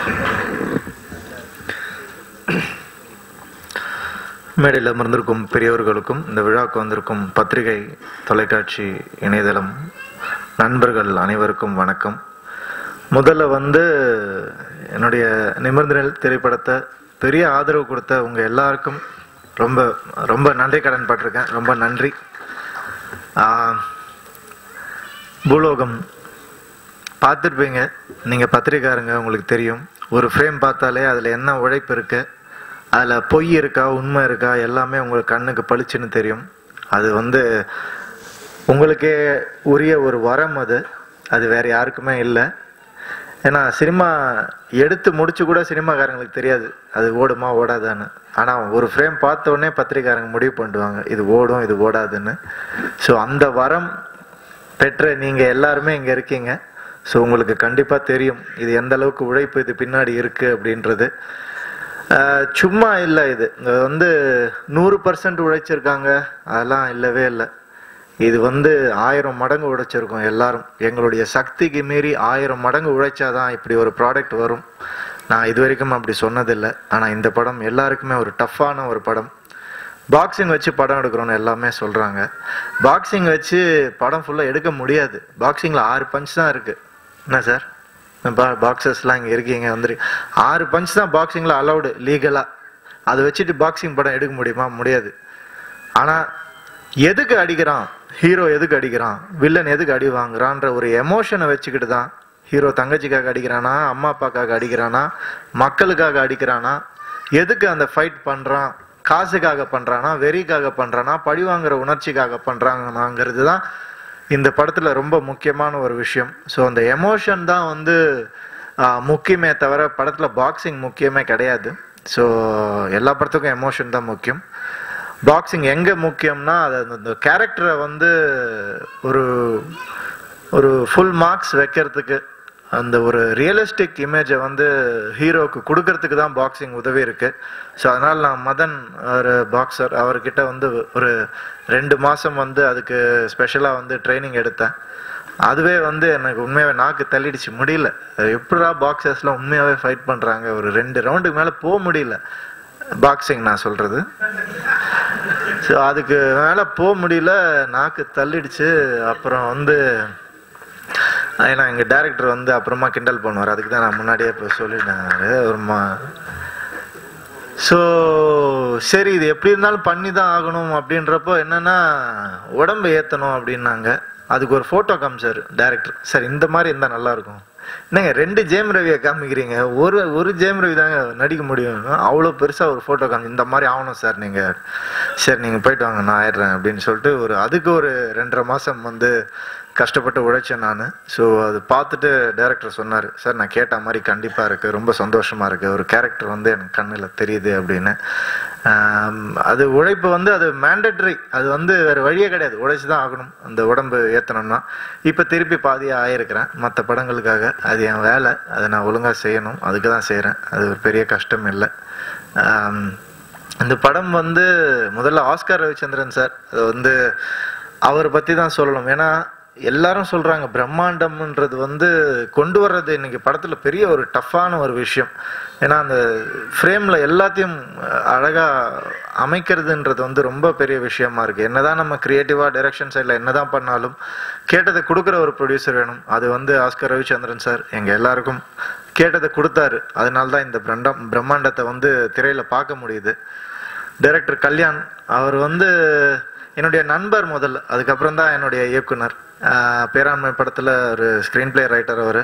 மேடையில் அமர்ந்திருக்கும் பெரியவர்களுக்கும் இந்த விழாவுக்கு வந்திருக்கும் பத்திரிகை தொலைக்காட்சி இணையதளம் நண்பர்கள் அனைவருக்கும் வணக்கம் முதல்ல வந்து என்னுடைய நிமிர்ந்த நிழல் திரைப்படத்தை பெரிய ஆதரவு கொடுத்த உங்க எல்லாருக்கும் ரொம்ப ரொம்ப நன்றி கடன் பட்டிருக்கேன் ரொம்ப நன்றி ஆஹ், பூலோகம் பார்த்துருப்பீங்க நீங்கள் பத்திரிக்காரங்க உங்களுக்கு தெரியும் ஒரு ஃப்ரேம் பார்த்தாலே அதில் என்ன உழைப்பு இருக்கு அதில் பொய் இருக்கா உண்மை இருக்கா எல்லாமே உங்களுக்கு கண்ணுக்கு பளிச்சுன்னு தெரியும் அது வந்து உங்களுக்கே உரிய ஒரு வரம் அது அது வேற யாருக்குமே இல்லை ஏன்னா சினிமா எடுத்து முடிச்சு கூட சினிமாக்காரங்களுக்கு தெரியாது அது ஓடுமா ஓடாதான்னு ஆனால் ஒரு ஃப்ரேம் பார்த்த உடனே பத்திரிக்காரங்க முடிவு பண்ணிடுவாங்க இது ஓடும் இது ஓடாதுன்னு ஸோ அந்த வரம் பெற்ற நீங்கள் எல்லாருமே இங்கே இருக்கீங்க ஸோ உங்களுக்கு கண்டிப்பாக தெரியும் இது எந்த அளவுக்கு உழைப்பு இது பின்னாடி இருக்கு அப்படின்றது ஆஹ் சும்மா இல்லை இது இங்க வந்து நூறு பர்சன்ட் உழைச்சிருக்காங்க அதெல்லாம் இல்லவே இல்லை இது வந்து ஆயிரம் மடங்கு உழைச்சிருக்கோம் எல்லாரும் எங்களுடைய சக்திக்கு மீறி ஆயிரம் மடங்கு உழைச்சாதான் இப்படி ஒரு ப்ராடக்ட் வரும் நான் இது வரைக்கும் அப்படி சொன்னதில்லை ஆனால் இந்த படம் எல்லாருக்குமே ஒரு டஃப்பான ஒரு படம் பாக்ஸிங் வச்சு படம் எடுக்கிறோன்னு எல்லாமே சொல்கிறாங்க பாக்ஸிங் வச்சு படம் ஃபுல்லாக எடுக்க முடியாது பாக்ஸிங்கில் ஆறு பஞ்ச் தான் இருக்குது என்ன சார் பா பாக்ஸர்ஸ்லாம் இங்கே இருக்கீங்க வந்துரு ஆறு பஞ்ச் தான் பாக்ஸிங்கில் அலௌடு லீகலாக அதை வச்சுட்டு பாக்ஸிங் படம் எடுக்க முடியுமா முடியாது ஆனால் எதுக்கு அடிக்கிறான் ஹீரோ எதுக்கு அடிக்கிறான் வில்லன் எதுக்கு அடி வாங்குறான்ற ஒரு எமோஷனை வச்சுக்கிட்டு தான் ஹீரோ தங்கச்சிக்காக அடிக்கிறானா அம்மா அப்பாக்காக அடிக்கிறானா மக்களுக்காக அடிக்கிறானா எதுக்கு அந்த ஃபைட் பண்ணுறான் காசுக்காக பண்ணுறானா வெறிக்காக பண்ணுறானா பழி வாங்குற உணர்ச்சிக்காக பண்ணுறாங்கனாங்கிறது தான் இந்த படத்தில் ரொம்ப முக்கியமான ஒரு விஷயம் ஸோ அந்த எமோஷன் தான் வந்து ஆஹ், முக்கியமே தவிர படத்தில் பாக்ஸிங் முக்கியமே கிடையாது ஸோ எல்லா படத்துக்கும் எமோஷன் தான் முக்கியம் பாக்ஸிங் எங்கே முக்கியம்னா அது அந்த- அந்த கேரக்டரை வந்து ஒரு ஒரு ஃபுல் மார்க்ஸ் வைக்கிறதுக்கு அந்த ஒரு ரியலிஸ்டிக் இமேஜை வந்து ஹீரோக்கு கொடுக்கறதுக்கு தான் பாக்ஸிங் உதவி இருக்கு ஸோ அதனால் நான் மதன் ஒரு பாக்ஸர் அவர்கிட்ட வந்து ஒரு ரெண்டு மாதம் வந்து அதுக்கு ஸ்பெஷலாக வந்து ட்ரைனிங் எடுத்தேன் அதுவே வந்து எனக்கு உண்மையாகவே நாக்கு தள்ளிடுச்சு முடியல எப்படா பாக்ஸர்ஸ்லாம் உண்மையாகவே ஃபைட் பண்ணுறாங்க ஒரு ரெண்டு ரவுண்டுக்கு மேலே போக முடியல பாக்ஸிங் நான் சொல்கிறது ஸோ அதுக்கு மேலே போக முடியல நாக்கு தள்ளிடுச்சு அப்புறம் வந்து ஏன்னா எங்கள் டேரக்டர் வந்து அப்புறமா கிண்டல் பண்ணுவார் அதுக்கு தான் நான் முன்னாடியே இப்போ சொல்லிட்டேன் ஒரு மா ஸோ சரி இது எப்படி இருந்தாலும் பண்ணி தான் ஆகணும் அப்படின்றப்போ என்னன்னா உடம்பு ஏற்றணும் அப்படின்னாங்க அதுக்கு ஒரு ஃபோட்டோ காமிச்சார் டேரக்டர் சார் இந்த மாதிரி இருந்தால் நல்லா இருக்கும் என்னங்க ரெண்டு ஜெயம் ரவியை காமிக்கிறீங்க ஒரு ஒரு ஜெயம் ரவி தாங்க நடிக்க முடியும் அவ்வளோ பெருசாக ஒரு ஃபோட்டோ காமி இந்த மாதிரி ஆகணும் சார் நீங்கள் சரி நீங்கள் போயிட்டு வாங்க நான் ஆயிடுறேன் அப்படின்னு சொல்லிட்டு ஒரு அதுக்கு ஒரு ரெண்டரை மாதம் வந்து கஷ்டப்பட்டு உழைச்சேன் நான் ஸோ அது பார்த்துட்டு டேரக்டர் சொன்னார் சார் நான் கேட்ட மாதிரி கண்டிப்பாக இருக்குது ரொம்ப சந்தோஷமாக இருக்குது ஒரு கேரக்டர் வந்து எனக்கு கண்ணில் தெரியுது அப்படின்னு ஆம், அது உழைப்பு வந்து அது மேண்டட்ரி அது வந்து வேறு வழியே கிடையாது உழைச்சி தான் ஆகணும் அந்த உடம்பு ஏற்றணும்னா இப்போ திருப்பி பாதியாக ஆயிருக்கிறேன் மற்ற படங்களுக்காக அது என் வேலை அதை நான் ஒழுங்காக செய்யணும் அதுக்கு தான் செய்கிறேன் அது ஒரு பெரிய கஷ்டம் இல்லை ஆம், இந்த படம் வந்து முதல்ல ஆஸ்கார் ரவிச்சந்திரன் சார் அது வந்து அவரை பற்றி தான் சொல்லணும் ஏன்னா எல்லாரும் சொல்றாங்க பிரம்மாண்டம்ன்றது வந்து கொண்டு வர்றது இன்னைக்கு படத்துல பெரிய ஒரு டஃப்பான ஒரு விஷயம் ஏன்னா அந்த ஃப்ரேம்ல எல்லாத்தையும் அஹ், அழகா அமைக்கிறதுன்றது வந்து ரொம்ப பெரிய விஷயமா இருக்கு என்னதான் நம்ம கிரியேட்டிவா டைரக்ஷன் சைட்ல என்னதான் பண்ணாலும் கேட்டதை கொடுக்குற ஒரு ப்ரொடியூசர் வேணும் அது வந்து ஆஸ்கர் ரவிச்சந்திரன் சார் எங்க எல்லாருக்கும் கேட்டதை கொடுத்தாரு அதனால தான் இந்த பிரண்டம் பிரம்மாண்டத்தை வந்து திரையில பார்க்க முடியுது டைரக்டர் கல்யாண் அவர் வந்து என்னுடைய நண்பர் முதல்ல அதுக்கப்புறம் தான் என்னுடைய இயக்குனர் ஆஹ் பேராண்மை படத்துல ஒரு ஸ்க்ரீன் பிளே ரைட்டர் அவர்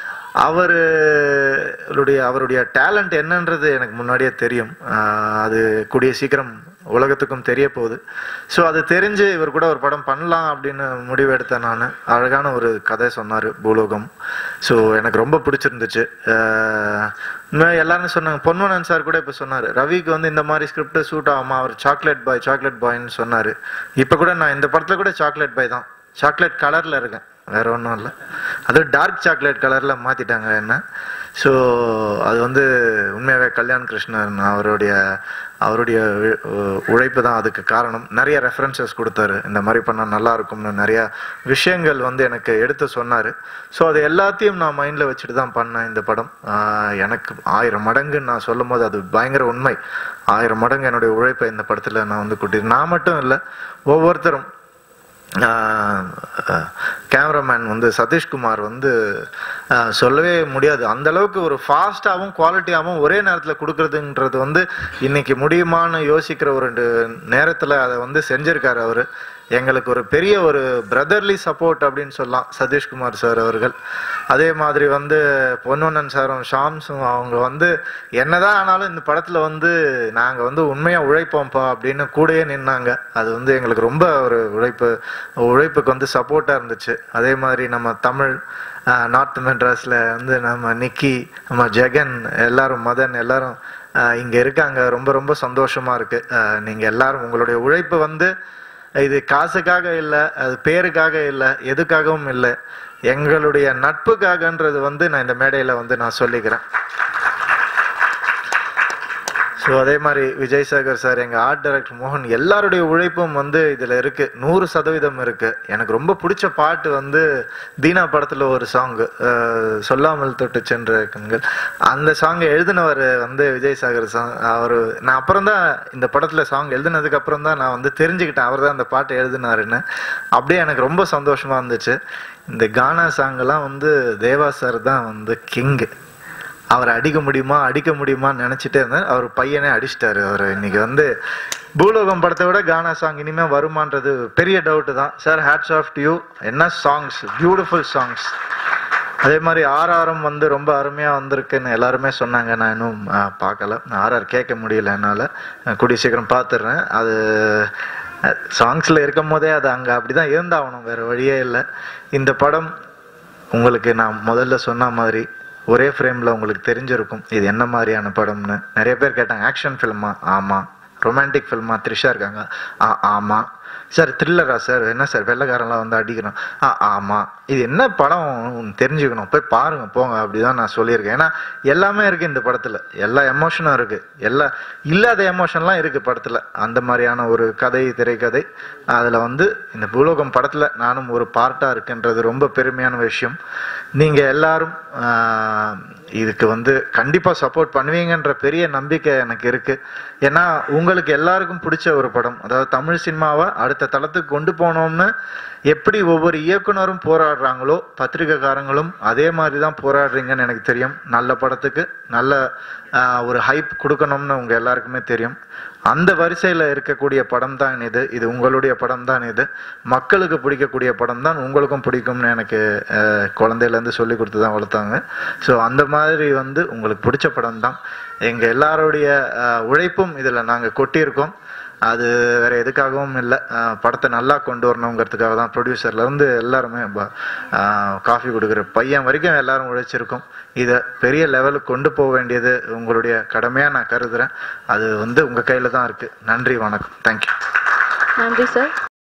அவருடைய அவருடைய டேலண்ட் என்னன்றது எனக்கு முன்னாடியே தெரியும் ஆஹ் அது கூடிய சீக்கிரம் உலகத்துக்கும் தெரிய போகுது ஸோ அது தெரிஞ்சு இவர் கூட ஒரு படம் பண்ணலாம் அப்படின்னு முடிவு எடுத்தேன் நான் அழகான ஒரு கதை சொன்னார் பூலோகம் ஸோ எனக்கு ரொம்ப பிடிச்சிருந்துச்சு ஆஹ் இன்னும் எல்லாரும் சொன்னாங்க பொன்வனன் சார் கூட இப்போ சொன்னார் ரவிக்கு வந்து இந்த மாதிரி ஸ்கிரிப்ட் சூட் ஆகுமா அவர் சாக்லேட் பாய் சாக்லேட் பாய்ன்னு சொன்னார் இப்போ கூட நான் இந்த படத்தில் கூட சாக்லேட் பாய் தான் சாக்லேட் கலரில் இருக்கேன் வேற ஒன்றும் இல்லை அதுவும் டார்க் சாக்லேட் கலரில் மாற்றிட்டாங்க என்ன ஸோ அது வந்து உண்மையாகவே கல்யாண் கிருஷ்ணன் அவருடைய அவருடைய உ- உழைப்பு தான் அதுக்கு காரணம் நிறைய ரெஃபரன்சஸ் கொடுத்தாரு இந்த மாதிரி பண்ணால் நல்லா இருக்கும்னு நிறைய விஷயங்கள் வந்து எனக்கு எடுத்து சொன்னார் ஸோ அது எல்லாத்தையும் நான் மைண்டில் வச்சுட்டு தான் பண்ணேன் இந்த படம் ஆஹ் எனக்கு ஆயிரம் மடங்கு நான் சொல்லும் போது அது பயங்கர உண்மை ஆயிரம் மடங்கு என்னுடைய உழைப்பை இந்த படத்தில் நான் வந்து கூட்டி நான் மட்டும் இல்லை ஒவ்வொருத்தரும் கேமராமேன் வந்து சதீஷ்குமார் வந்து ஆஹ், சொல்லவே முடியாது அந்த அளவுக்கு ஒரு ஃபாஸ்டாகவும் குவாலிட்டியாகவும் ஒரே நேரத்தில் கொடுக்கறதுன்றது வந்து இன்னைக்கு முடியுமான்னு யோசிக்கிற ஒரு நேரத்தில் அதை வந்து செஞ்சிருக்காரு அவர் எங்களுக்கு ஒரு பெரிய ஒரு பிரதர்லி சப்போர்ட் அப்படின்னு சொல்லலாம் சதீஷ்குமார் சார் அவர்கள் அதே மாதிரி வந்து பொன்வண்ணன் சாரும் ஷாம்ஸும் அவங்க வந்து என்னதான் ஆனாலும் இந்த படத்துல வந்து நாங்க வந்து உண்மையா உழைப்போம்ப்பா அப்படின்னு கூடயே நின்னாங்க அது வந்து எங்களுக்கு ரொம்ப ஒரு உழைப்பு உழைப்புக்கு வந்து சப்போர்ட்டா இருந்துச்சு அதே மாதிரி நம்ம தமிழ் ஆஹ், நார்த் மெட்ராஸ்ல வந்து நம்ம நிக்கி நம்ம ஜெகன் எல்லாரும் மதன் எல்லாரும் ஆஹ், இங்க இருக்காங்க ரொம்ப ரொம்ப சந்தோஷமா இருக்கு ஆஹ், நீங்க எல்லாரும் உங்களுடைய உழைப்பு வந்து இது காசுக்காக இல்லை அது பேருக்காக இல்லை எதுக்காகவும் இல்லை எங்களுடைய நட்புக்காகன்றது வந்து நான் இந்த மேடையில் வந்து நான் சொல்லிக்கிறேன் ஸோ அதே மாதிரி விஜய் சாகர் சார் எங்கள் ஆர்ட் டைரக்டர் மோகன் எல்லாருடைய உழைப்பும் வந்து இதில் இருக்கு நூறு சதவீதம் இருக்கு எனக்கு ரொம்ப பிடிச்ச பாட்டு வந்து தீனா படத்தில் ஒரு சாங்கு சொல்லாமல் தொட்டு சென்ற கண்கள் அந்த சாங் எழுதினவர் வந்து விஜய் சாகர் சாங் அவர் நான் அப்புறம் தான் இந்த படத்தில் சாங் எழுதினதுக்கு அப்புறம் தான் நான் வந்து தெரிஞ்சுக்கிட்டேன் அவர் தான் அந்த பாட்டு எழுதினாருன்னு அப்படியே எனக்கு ரொம்ப சந்தோஷமா இருந்துச்சு இந்த கானா சாங்கெல்லாம் வந்து தேவா சார் தான் வந்து கிங்கு அவரை அடிக்க முடியுமா அடிக்க முடியுமான்னு நினைச்சிட்டே இருந்தேன் அவர் பையனே அடிச்சிட்டாரு அவர் இன்னைக்கு வந்து பூலோகம் படத்தை விட கானா சாங் இனிமே வருமான்றது பெரிய டவுட் தான் சார் ஹேட்ஸ் ஆஃப் யூ என்ன சாங்ஸ் பியூட்டிஃபுல் சாங்ஸ் அதே மாதிரி ஆர்ஆரம் வந்து ரொம்ப அருமையா வந்திருக்குன்னு எல்லாருமே சொன்னாங்க நான் இன்னும் ஆ, பார்க்கல ஆர்ஆர் கேட்க முடியல என்னால நான் கூடிய சீக்கிரம் பார்த்துடுறேன் அது சாங்ஸ்ல இருக்கும் போதே அது அங்க அப்படிதான் இருந்தாகணும் வேற வழியே இல்லை இந்த படம் உங்களுக்கு நான் முதல்ல சொன்ன மாதிரி ஒரே ஃப்ரேம்ல உங்களுக்கு தெரிஞ்சிருக்கும் இது என்ன மாதிரியான படம்னு நிறைய பேர் கேட்டாங்க ஆக்ஷன் ஃபில்மா ஆமா ரொமான்டிக் ஃபில்மா த்ரிஷா இருக்காங்க ஆ ஆமா சார் த்ரில்லரா சார் என்ன சார் வெள்ளைக்காரன்லாம் வந்து அடிக்கிறோம் ஆ ஆமா இது என்ன படம் தெரிஞ்சுக்கணும் போய் பாருங்க போங்க அப்படிதான் நான் சொல்லியிருக்கேன் ஏன்னா எல்லாமே இருக்கு இந்த படத்துல எல்லா எமோஷனும் இருக்கு எல்லா இல்லாத எமோஷன்லாம் இருக்கு படத்துல அந்த மாதிரியான ஒரு கதை திரைக்கதை அதுல வந்து இந்த பூலோகம் படத்துல நானும் ஒரு பார்ட்டா இருக்குன்றது ரொம்ப பெருமையான விஷயம் நீங்க எல்லாரும் ஆஹ், இதுக்கு வந்து கண்டிப்பா சப்போர்ட் பண்ணுவீங்கன்ற பெரிய நம்பிக்கை எனக்கு இருக்கு ஏன்னா உங்களுக்கு எல்லாருக்கும் பிடிச்ச ஒரு படம் அதாவது தமிழ் சினிமாவை அடுத்த தளத்துக்கு கொண்டு போனோம்னு எப்படி ஒவ்வொரு இயக்குனரும் போராடுறாங்களோ பத்திரிகைக்காரங்களும் அதே மாதிரி தான் போராடுறீங்கன்னு எனக்கு தெரியும் நல்ல படத்துக்கு நல்ல ஆஹ், ஒரு ஹைப் கொடுக்கணும்னு உங்க எல்லாருக்குமே தெரியும் அந்த வரிசையில இருக்கக்கூடிய படம் தான் இது இது உங்களுடைய படம் தான் இது மக்களுக்கு பிடிக்கக்கூடிய படம் தான் உங்களுக்கும் பிடிக்கும்னு எனக்கு ஆஹ், குழந்தையில இருந்து சொல்லி கொடுத்து தான் வளர்த்தாங்க ஸோ அந்த மாதிரி வந்து உங்களுக்கு பிடிச்ச படம் தான் எங்க எல்லாருடைய ஆஹ், உழைப்பும் இதுல நாங்க கொட்டியிருக்கோம் அது வேற எதுக்காகவும் இல்லை படத்தை நல்லா கொண்டு வரணுங்கிறதுக்காக தான் ப்ரொடியூசர்ல இருந்து எல்லாருமே காஃபி கொடுக்குற பையன் வரைக்கும் எல்லாரும் உழைச்சிருக்கோம் இதை பெரிய லெவலுக்கு கொண்டு போக வேண்டியது உங்களுடைய கடமையா நான் கருதுறேன் அது வந்து உங்க கையில தான் இருக்கு நன்றி வணக்கம் தேங்க்யூ நன்றி சார்